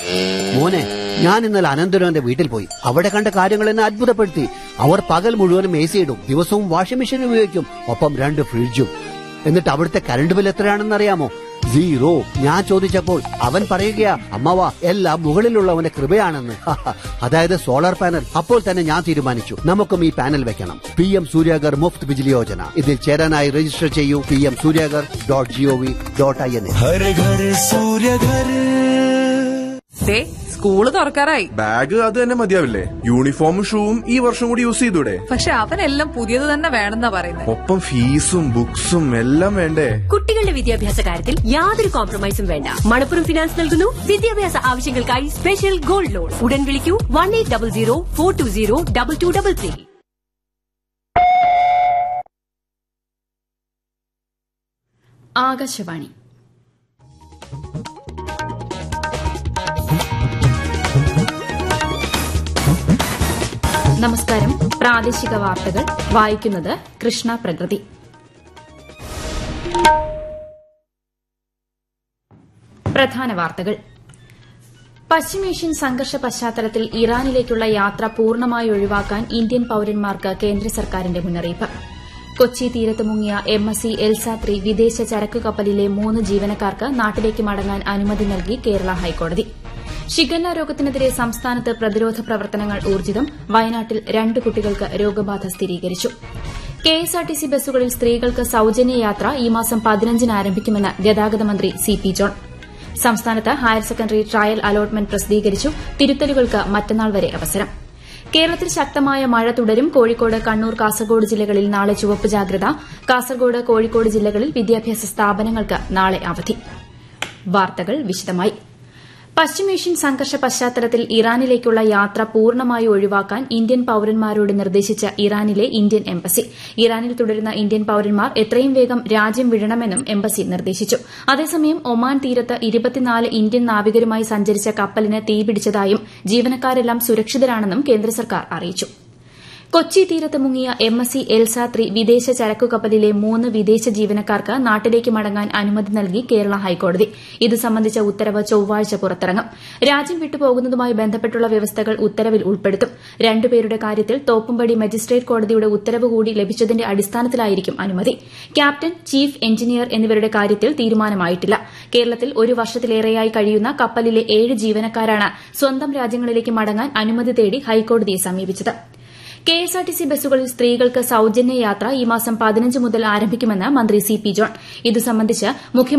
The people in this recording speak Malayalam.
മോനെ ഞാൻ ഇന്നലെ അനന്തരവന്റെ വീട്ടിൽ പോയി അവിടെ കണ്ട കാര്യങ്ങൾ എന്നെ അത്ഭുതപ്പെടുത്തി അവർ പകൽ മുഴുവനും എ സി ഇടും ദിവസവും വാഷിംഗ് മെഷീൻ ഉപയോഗിക്കും ഒപ്പം രണ്ട് ഫ്രിഡ്ജും എന്നിട്ട് അവിടുത്തെ കറണ്ട് ബിൽ എത്രയാണെന്ന് അറിയാമോ സീറോ ഞാൻ ചോദിച്ചപ്പോൾ അവൻ പറയുകയാ അമ്മവാ എല്ലാം മുകളിലുള്ളവന്റെ കൃപയാണെന്ന് അതായത് സോളാർ പാനൽ അപ്പോൾ തന്നെ ഞാൻ തീരുമാനിച്ചു നമുക്കും ഈ പാനൽ വെക്കണം പി എം സൂര്യാഗർ മുഫ്ത് ബിജിലി യോജന ഇതിൽ ചേരാനായി രജിസ്റ്റർ ചെയ്യൂ P M Suryaghar dot G O V dot I N എ ഹര ഘര സൂര്യ ഘര ദേ സ്കൂള് തുറക്കാറായി ബാഗ് അത് തന്നെ മതിയാവില്ലേ യൂണിഫോമും ഷൂവും ഈ വർഷം കൂടി യൂസ് ചെയ്തൂടെ പക്ഷെ അവനെല്ലാം പുതിയത് തന്നെ വേണമെന്നാ പറയുന്നത് ഒപ്പം ഫീസും ബുക്സും എല്ലാം വേണ്ടേ കുട്ടികളുടെ വിദ്യാഭ്യാസ കാര്യത്തിൽ യാതൊരു കോംപ്രമൈസും വേണ്ട മണപ്പുറം ഫിനാൻസ് നൽകുന്നു വിദ്യാഭ്യാസ ആവശ്യങ്ങൾക്കായി സ്പെഷ്യൽ ഗോൾഡ് ലോൺ ഉടൻ വിളിക്കൂ one eight double zero four two zero double two double three Akashvani നമസ്കാരം പ്രാദേശിക വാർത്തകൾ വായിക്കുന്നത് കൃഷ്ണ പ്രകൃതി പ്രധാന വാർത്തകൾ പശ്ചിമേഷ്യൻ സംഘർഷ പശ്ചാത്തലത്തിൽ ഇറാനിലേക്കുള്ള യാത്ര പൂർണ്ണമായി ഒഴിവാക്കാൻ ഇന്ത്യൻ പൌരന്മാർക്ക് കേന്ദ്ര സർക്കാരിന്റെ മുന്നറിയിപ്പ് കൊച്ചി തീരത്ത് മുങ്ങിയ എം എസ് സി എൽസാത്രി വിദേശ ചരക്കു കപ്പലിലെ മൂന്ന് ജീവനക്കാർക്ക് നാട്ടിലേക്ക് മടങ്ങാൻ അനുമതി നൽകി കേരള ഹൈക്കോടതി ഷിഗല്ല രോഗത്തിനെതിരെ സംസ്ഥാനത്ത് പ്രതിരോധ പ്രവർത്തനങ്ങൾ ഊർജിതം വയനാട്ടിൽ രണ്ട് കുട്ടികൾക്ക് രോഗബാധ സ്ഥിരീകരിച്ചു കെഎസ്ആർടിസി ബസ്സുകളിൽ സ്ത്രീകൾക്ക് സൌജന്യ യാത്ര ഈ മാസം പതിനഞ്ചിന് ആരംഭിക്കുമെന്ന് ഗതാഗത മന്ത്രി സി പി ജോൺ സംസ്ഥാനത്ത് ഹയർ സെക്കൻഡറി ട്രയൽ അലോട്ട്മെന്റ് പ്രസിദ്ധീകരിച്ചു തിരുത്തലുകൾക്ക് മറ്റന്നാൾ വരെ അവസരം കേരളത്തിൽ ശക്തമായ മഴ തുടരും കോഴിക്കോട് കണ്ണൂർ കാസർഗോഡ് ജില്ലകളിൽ നാളെ ചുവപ്പ് ജാഗ്രത കാസർഗോഡ് കോഴിക്കോട് ജില്ലകളിൽ വിദ്യാഭ്യാസ സ്ഥാപനങ്ങൾക്ക് നാളെ അവധി വാർത്തകൾ വിശദമായി പശ്ചിമേഷ്യൻ സംഘർഷ പശ്ചാത്തലത്തിൽ ഇറാനിലേക്കുള്ള യാത്ര പൂർണ്ണമായി ഒഴിവാക്കാൻ ഇന്ത്യൻ പൌരന്മാരോട് നിർദ്ദേശിച്ച ഇറാനിലെ ഇന്ത്യൻ എംബസി ഇറാനിൽ തുടരുന്ന ഇന്ത്യൻ പൌരന്മാർ എത്രയും വേഗം രാജ്യം വിടണമെന്നും എംബസി നിർദ്ദേശിച്ചു അതേസമയം ഒമാൻ തീരത്ത് ഇരുപത്തിനാല് ഇന്ത്യൻ നാവികരുമായി സഞ്ചരിച്ച കപ്പലിന് തീപിടിച്ചതായും ജീവനക്കാരെല്ലാം സുരക്ഷിതരാണെന്നും കേന്ദ്ര സർക്കാർ അറിയിച്ചു കൊച്ചി തീരത്ത് മുങ്ങിയ എം എസ് സി എൽസാത്രി വിദേശ ചരക്കു കപ്പലിലെ മൂന്ന് വിദേശ ജീവനക്കാർക്ക് നാട്ടിലേക്ക് മടങ്ങാൻ അനുമതി നൽകി കേരള ഹൈക്കോടതി ഇത് സംബന്ധിച്ച ഉത്തരവ് ചൊവ്വാഴ്ച പുറത്തിറങ്ങും രാജ്യം വിട്ടുപോകുന്നതുമായി ബന്ധപ്പെട്ടുള്ള വ്യവസ്ഥകൾ ഉത്തരവിൽ ഉൾപ്പെടുത്തും രണ്ടുപേരുടെ കാര്യത്തിൽ തോപ്പുംപടി മജിസ്ട്രേറ്റ് കോടതിയുടെ ഉത്തരവ് കൂടി ലഭിച്ചതിന്റെ അടിസ്ഥാനത്തിലായിരിക്കും അനുമതി ക്യാപ്റ്റൻ ചീഫ് എഞ്ചിനീയർ എന്നിവരുടെ കാര്യത്തിൽ തീരുമാനമായിട്ടില്ല കേരളത്തിൽ ഒരു വർഷത്തിലേറെയായി കഴിയുന്ന കപ്പലിലെ ഏഴ് ജീവനക്കാരാണ് സ്വന്തം രാജ്യങ്ങളിലേക്ക് മടങ്ങാൻ അനുമതി തേടി ഹൈക്കോടതിയെ സമീപിച്ചത് കെഎസ്ആർടിസി ബസ്സുകളിൽ സ്ത്രീകൾക്ക് സൌജന്യ യാത്ര ഈ മാസം പതിനഞ്ച് മുതൽ ആരംഭിക്കുമെന്ന് മന്ത്രി സി പി ജോൺ ഇത് സംബന്ധിച്ച് മുഖ്യമന്ത്രി